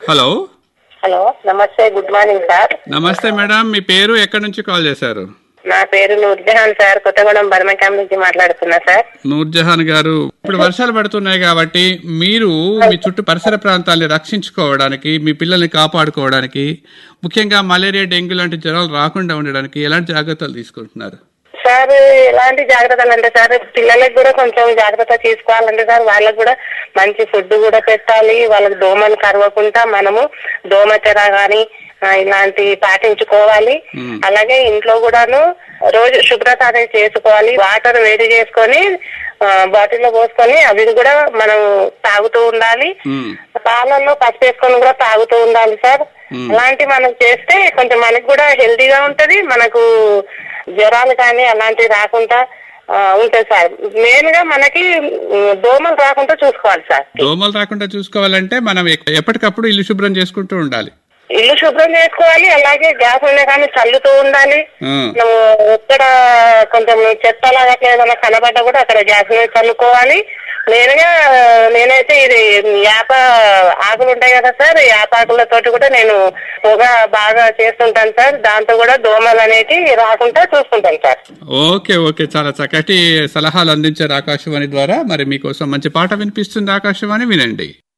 Hello hello నమస్తే good morning sir నమస్తే madam మీ పేరు ఎక్కడి నుంచి కాల్ చేశారు నా పేరు నూర్జహాన్ సార్ కొత్తగూడెం బర్మకాం నుంచి మాట్లాడుతున్నా సార్ నూర్జహాన్ గారు ఇప్పుడు వర్షాలు పడుతున్నాయి కాబట్టి మీరు మీ చుట్టూ పరిసర ప్రాంతాల్ని రక్షించుకోవడానికి మీ పిల్లల్ని కాపాడుకోవడానికి ముఖ్యంగా మలేరియా డెంగ్యూ లాంటి జ్వరాలు రాకుండా ఉండడానికి ఎలాంటి జాగ్రత్తలు తీసుకుంటున్నారు సార్ ఎలాంటి జాగ్రత్తలు అంటే సార్ పిల్లలకు కూడా కొంచెం జాగ్రత్త తీసుకోవాలంటే సార్ వాళ్ళకు కూడా మంచి ఫుడ్ కూడా పెట్టాలి వాళ్ళకి దోమలు కరవకుండా మనము దోమతెర గాని ఆ, ఇలాంటి పాటించుకోవాలి మ్మ్. అలాగే ఇంట్లో కూడాను రోజు శుభ్రత అనేది చేసుకోవాలి వాటర్ వేడి చేసుకొని బాటిల్లో పోసుకొని అవి కూడా మనం తాగుతూ ఉండాలి మ్మ్. పాలల్లో పసుపు వేసుకొని కూడా తాగుతూ ఉండాలి సార్ మ్మ్. అలాంటి మనం చేస్తే కొంచెం మనకు కూడా హెల్తీగా ఉంటది మనకు జ్వరాలు కానీ అలాంటివి రాకుండా ఆ, ఉంటాయి సార్ మెయిన్ గా మనకి ఉమ్, దోమలు రాకుండా చూసుకోవాలి సార్ దోమలు రాకుండా చూసుకోవాలంటే మనం ఎక్- ఎప్పటికప్పుడు ఇల్లు శుభ్రం చేసుకుంటూ ఉండాలి ఇల్లు శుభ్రం చేసుకోవాలి అలాగే గ్యాస్ ఉండే కానీ చల్లుతూ ఉండాలి ఆ, మనము ఎక్కడ కొంచెం చెత్త లాగా ఏదైనా కనబడ్డా కూడా అక్కడ గ్యాస్ మీద చల్లుకోవాలి నేనుగా నేనైతే ఇది యాప ఆకులు ఉంటాయి కదా సార్ యాప ఆకులతోటి కూడా నేను పొగ బాగా చేస్తుంటాను సార్ దాంతో కూడా దోమలు అనేటి రాకుండా చూసుకుంటాను సార్ ఓకే ఓకే చాలా చక్కటి సలహాలు అందించారు ఆకాశవాణి ద్వారా మరి మీకోసం మంచి పాట వినిపిస్తుంది ఆకాశవాణి వినండి